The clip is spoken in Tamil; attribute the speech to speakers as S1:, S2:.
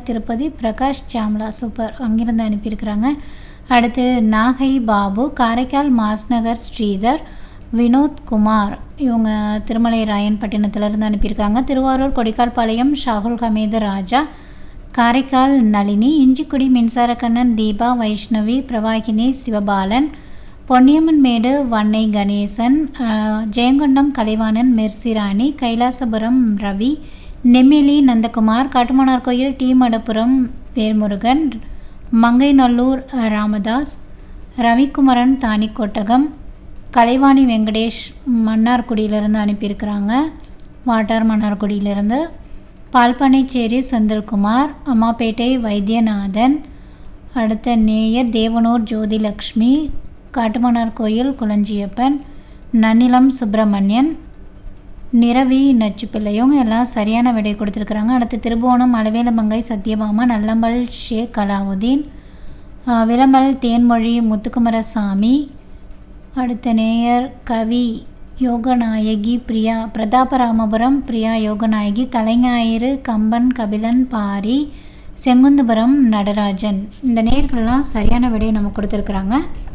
S1: திருப்பதி பிரகாஷ் சாம்லா சூப்பர் அங்கிருந்து அனுப்பியிருக்கிறாங்க அடுத்து நாகை பாபு காரைக்கால் மாஸ்நகர் ஸ்ரீதர் வினோத் குமார் இவங்க திருமலை ராயன்பட்டினத்திலிருந்து அனுப்பியிருக்காங்க திருவாரூர் கொடிக்கால்பாளையம் ஷாகுல் ஹமீது ராஜா காரைக்கால் நளினி இஞ்சிக்குடி மின்சாரக்கண்ணன் தீபா வைஷ்ணவி பிரவாகினி சிவபாலன் பொன்னியம்மன் மேடு வன்னை கணேசன் அஹ், ஜெயங்கொண்டம் கலைவாணன் மெர்சிராணி கைலாசபுரம் ரவி நெம்மேலி நந்தகுமார் காட்டுமன்னார் கோயில் டி மடப்புரம் வேல்முருகன் மங்கைநல்லூர் அஹ், ராமதாஸ் ரவிக்குமரன் தானிக்கோட்டகம் கலைவாணி வெங்கடேஷ் மன்னார்குடியிலிருந்து அனுப்பியிருக்கிறாங்க வாட்டார் மன்னார்குடியிலிருந்து பால்பனைச்சேரி செந்தில்குமார் அம்மாப்பேட்டை வைத்தியநாதன் அடுத்த நேயர் தேவனூர் ஜோதிலக்ஷ்மி காட்டுமன்னார் கோயில் குளஞ்சியப்பன் நன்னிலம் சுப்பிரமணியன் நிரவி நச்சுப்பிள்ளையும் எல்லாம் சரியான விடை கொடுத்துருக்குறாங்க அடுத்து திருபுவனம் அளவேலமங்கை சத்யபாமா நல்லம்பல் ஷேக் அலாவுதீன் ஆஹ், விளம்பல் தேன்மொழி முத்துக்குமரசாமி அடுத்த நேயர் கவி யோகநாயகி பிரியா பிரதாபராமபுரம் பிரியா யோகநாயகி தலைஞாயிறு கம்பன் கபிலன் பாரி செங்குந்தபுரம் நடராஜன் இந்த நேயர்கள்லாம் சரியான விடையை நம்ம கொடுத்துருக்குறாங்க